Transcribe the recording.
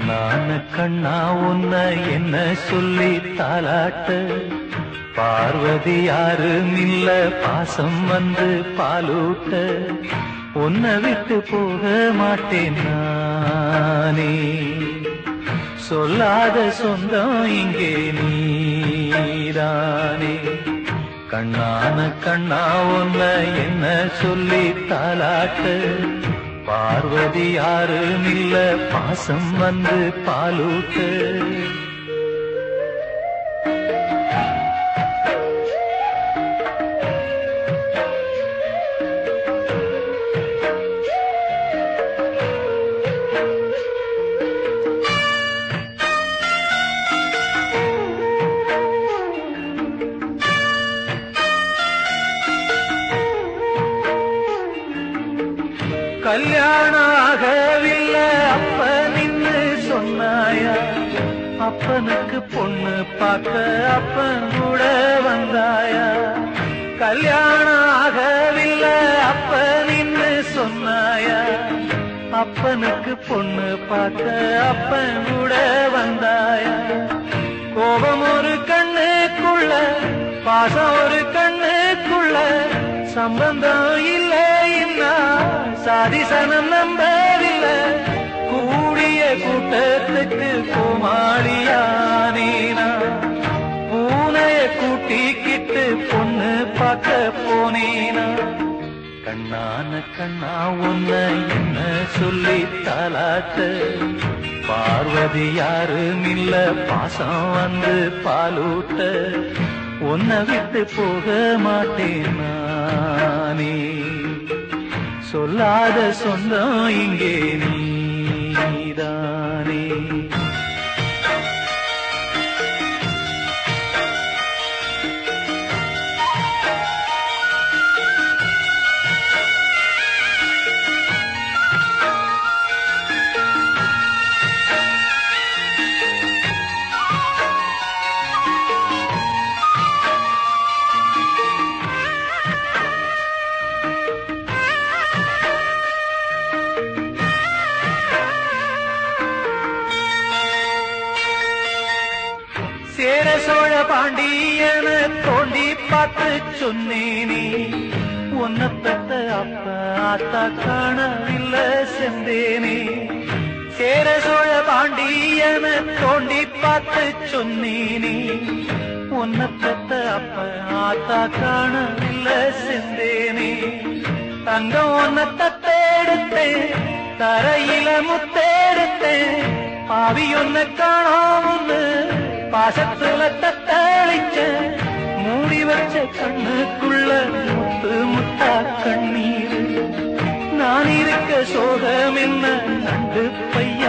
கண்ணான கண்ணா உன்ன என்ன சொல்லி தாலாட்ட பார்வதி யாரும் இல்ல பாசம் வந்து பாலூட்ட உன்னை விட்டு போக மாட்டேன் நானே சொல்லாத சொந்தம் இங்கே நீதானே கண்ணான கண்ணா உன்ன என்ன சொல்லி தாலாட்டு பார்வதி யாரும் இல்ல பாசம் வந்து பாலூட்டு கல்யாணம் ஆகவில்லை அப்ப நின்னு சொன்னாயா அப்பனுக்கு பொண்ணு பார்க்க அப்பன் கூட வந்தாயா கல்யாணம் ஆகவில்லை அப்ப நின்னு சொன்னாயா அப்பனுக்கு பொண்ணு பார்க்க அப்பன் கூட வந்தாயா கோபம் ஒரு கண்ணுக்குள்ள பாசம் ஒரு கண்ணுக்குள்ள சம்பந்தம் இல்லை சாதிசனம் நம்பவில்லை கூடிய கூட்டத்துக்கு கோமாளியானேனா பூனைய கூட்டிக்கிட்டு பொண்ணு பார்க்க போனேனா கண்ணான கண்ணா உன்ன என்ன சொல்லி தாலாட்டு பார்வதி யாரும் இல்ல பாசம் வந்து பாலூட்ட உன்னை விட்டு போக மாட்டேன் நானே சொல்லாத சொந்தம் இங்கே நீதானே சேர சோழ பாண்டியன தோண்டி பார்த்து சொன்னேனே உன்னை பெத்த அப்ப ஆத்தா காணவில்லை செந்தேனே சேர சோழ பாண்டியன தோண்டி பார்த்து சொன்னேனே உன்னை பெத்த அப்ப ஆத்தா காணவில்லை செந்தேனே தங்கம் உன்னை தத்தெடுத்தேன் தரையில முத்தெடுத்தேன் பாவி ஒன்ன காணாமன்னு பாசத்துல தத்தளிச்ச மூடி வச்ச கண்ணுக்குள்ள முத்து முத்தா கண்ணீர் நான் இருக்க சோகம் என்ன நண்டு பைய